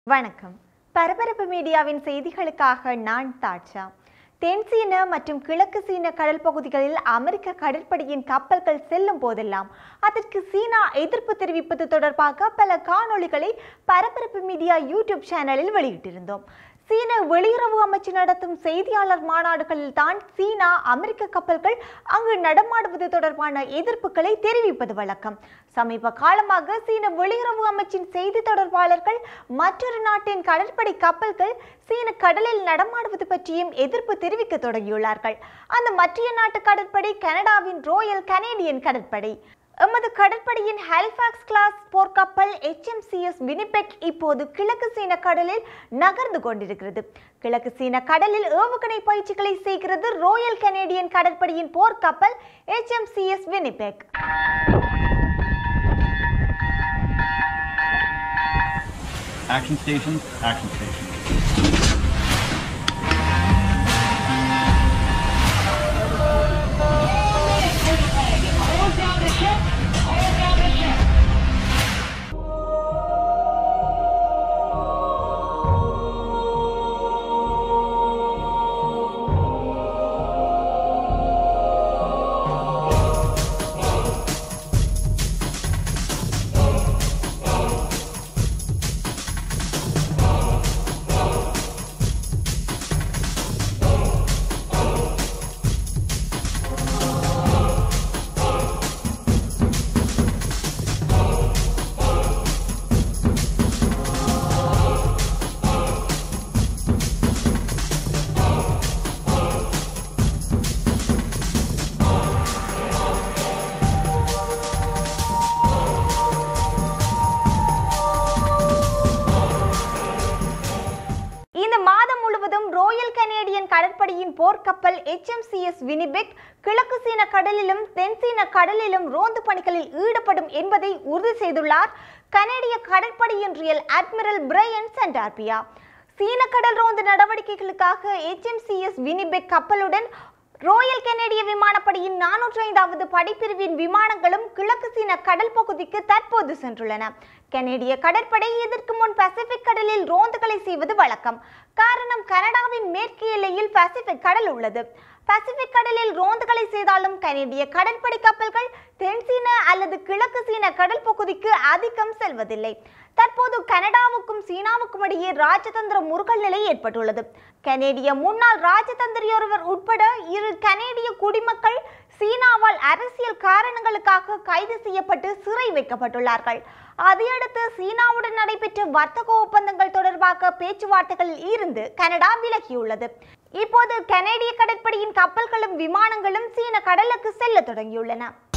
வணக்கம் பரபரப்பு மீடியாவின் செய்திகளுக்காக நான் தாட்சா தென் சீன மற்றும் கிழக்கு சீன கடல் பகுதிகளில் அமெரிக்க கடற்படையின் கப்பல்கள் செல்லும் போதெல்லாம் அதற்கு சீனா எதிர்ப்பு தெரிவிப்பது தொடர்பாக பல காணொளிகளை பரபரப்பு மீடியா யூடியூப் சேனலில் வெளியிட்டிருந்தோம் சீன வெளியுறவு அமைச்சு நடத்தும் செய்தியாளர் மாநாடுகளில் தான் சீனா அமெரிக்க கப்பல்கள் அங்கு நடமாடுவது தொடர்பான எதிர்ப்புகளை தெரிவிப்பது வழக்கம் சமீப காலமாக சீன வெளியுறவு அமைச்சின் செய்தி தொடர்பாளர்கள் மற்றொரு நாட்டின் கடற்படை கப்பல்கள் சீன கடலில் நடமாடுவது பற்றியும் எதிர்ப்பு தெரிவிக்க தொடங்கியுள்ளார்கள் அந்த மற்றைய நாட்டு கடற்படை கனடாவின் ரோயல் கனேடியன் கடற்படை எமது கடற்படையின் ஹாலிஃபாக்ஸ் கிளாஸ் போர்க்கப்பல் HMCS வினிபெக் இப்போது கிழக்கு சீன கடலில் நகர்ந்து கொண்டிருக்கிறது கிழக்கு சீன கடலில் ஏவுகணை பயிற்சிகளை செய்கிறது ரோயல் கனேடியன் கடற்படையின் போர்க்கப்பல் HMCS Winnipeg Action stations, action stations. இந்த மாதம் முழுவதும் ரோயல் கனேடியன் கடற்படையின் போர்க்கப்பல் HMCS வினிபெக் கிழக்கு சீன கடலிலும் தென் சீன கடலிலும் ரோந்து பணிகளில் ஈடுபடும் என்பதை உறுதி செய்துள்ளார் கனேடிய கடற்படையின் ரியல் அட்மிரல் பிரையன் சென்டார்பியா சீன கடல் ரோந்து நடவடிக்கைகளுக்காக HMCS வினிபெக் கப்பலுடன் ரோயல் கனேடிய விமானப்படையின் நானூற்றி ஐந்தாவது படைப்பிரிவின் விமானங்களும் கிழக்கு சீன கடல் பகுதிக்கு தற்போது சென்றுள்ளன கனேடிய கடற்படை இதற்கு முன் பசிபிக் கடலில் ரோந்துகளை செய்வது வழக்கம் காரணம் கனடாவின் மேற்கு எல்லையில் பசிபிக் கடல் உள்ளது பசிபிக் கடலில் ரோந்துகளை செய்தாலும் கனேடிய கடற்படை கப்பல்கள் தென் சீன அல்லது கிழக்கு சீன கடல் பகுதிக்கு அதிகம் செல்வதில்லை தற்போது கனடாவுக்கும் சீனாவுக்கும் இடையே ராஜதந்திர முருகல் நிலை ஏற்பட்டுள்ளது கனேடிய முன்னாள் ராஜதந்திரியொருவர் உட்பட இரு கனேடிய குடிமக்கள் சீனாவால் அரசியல் காரணங்களுக்காக கைது செய்யப்பட்டு சிறை வைக்கப்பட்டுள்ளார்கள் அதையடுத்து சீனாவுடன் நடைபெற்ற வர்த்தக ஒப்பந்தங்கள் தொடர்பாக பேச்சுவார்த்தைகளில் இருந்து கனடா விலகியுள்ளது இப்போது கனேடிய கடற்படையின் கப்பல்களும் விமானங்களும் சீன கடலுக்கு செல்ல தொடங்கியுள்ளன